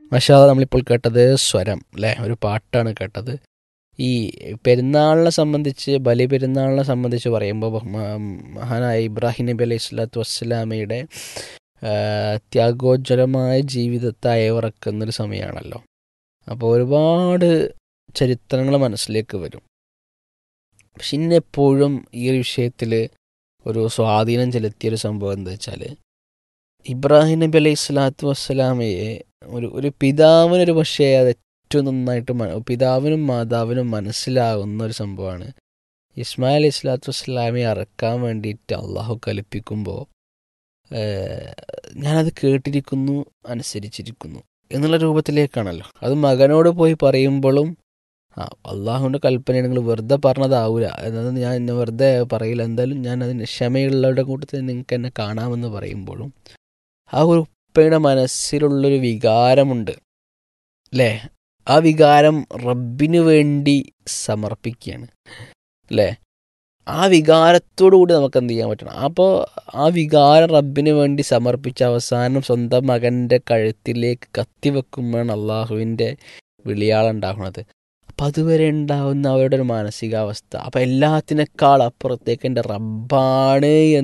മഷാദ നമ്മളിപ്പോൾ കേട്ടത് സ്വരം അല്ലേ ഒരു പാട്ടാണ് കേട്ടത് ഈ പെരുന്നാളിനെ സംബന്ധിച്ച് ബലി പെരുന്നാളിനെ സംബന്ധിച്ച് പറയുമ്പോൾ ബഹുമാ- മഹാനായ ഇബ്രാഹിം നബി അലൈഹി സ്വലാത്തു വസ്സലാമയുടെ ആ, ത്യാഗോജ്വലമായ ജീവിതത്തെ അയവിറക്കുന്നൊരു സമയമാണല്ലോ അപ്പോൾ ഒരുപാട് ചരിത്രങ്ങൾ മനസ്സിലേക്ക് വരും പക്ഷെ ഇന്നെപ്പോഴും ഈ ഒരു വിഷയത്തിൽ ഒരു സ്വാധീനം ചെലുത്തിയൊരു സംഭവം എന്താ വെച്ചാൽ ഇബ്രാഹിം നബി അലൈഹി സ്വലാത്തു വസ്സലാമയെ ഒരു ഒരു പിതാവിനൊരു പക്ഷേ അത് ഏറ്റവും നന്നായിട്ട് മ- പിതാവിനും മാതാവിനും മനസ്സിലാവുന്ന ഒരു സംഭവമാണ് ഇസ്മായിൽ അലൈഹി സ്വലാത്തു വസ്സലാമയെ അറക്കാൻ വേണ്ടിയിട്ട് അള്ളാഹു കൽപ്പിക്കുമ്പോൾ ഞാനത് കേട്ടിരിക്കുന്നു അനുസരിച്ചിരിക്കുന്നു എന്നുള്ള രൂപത്തിലേക്കാണല്ലോ അത് മകനോട് പോയി പറയുമ്പോഴും ആ അള്ളാഹുവിൻ്റെ കൽപ്പന നിങ്ങൾ വെറുതെ പറഞ്ഞതാവൂല എന്നത് ഞാൻ എന്നെ വെറുതെ പറയില്ല എന്തായാലും ഞാൻ അതിന് ക്ഷമയുള്ളവരുടെ കൂട്ടത്തിൽ നിങ്ങൾക്ക് എന്നെ കാണാമെന്ന് പറയുമ്പോഴും ആ ഒരു ഉപ്പയുടെ മനസ്സിലുള്ളൊരു വികാരമുണ്ട് അല്ലേ ആ വികാരം റബ്ബിന് വേണ്ടി സമർപ്പിക്കുകയാണ് അല്ലേ ആ വികാരത്തോടു കൂടി നമുക്ക് എന്ത് ചെയ്യാൻ പറ്റണം അപ്പോൾ ആ വികാരം റബ്ബിന് വേണ്ടി സമർപ്പിച്ച അവസാനം സ്വന്തം മകൻ്റെ കഴുത്തിലേക്ക് കത്തിവെക്കുമ്പോഴാണ് അള്ളാഹുവിൻ്റെ വിളിയാളുണ്ടാകുന്നത് അപ്പം അതുവരെ ഉണ്ടാവുന്ന അവരുടെ ഒരു മാനസികാവസ്ഥ അപ്പം എല്ലാത്തിനേക്കാൾ അപ്പുറത്തേക്ക് എൻ്റെ റബ്ബാണ്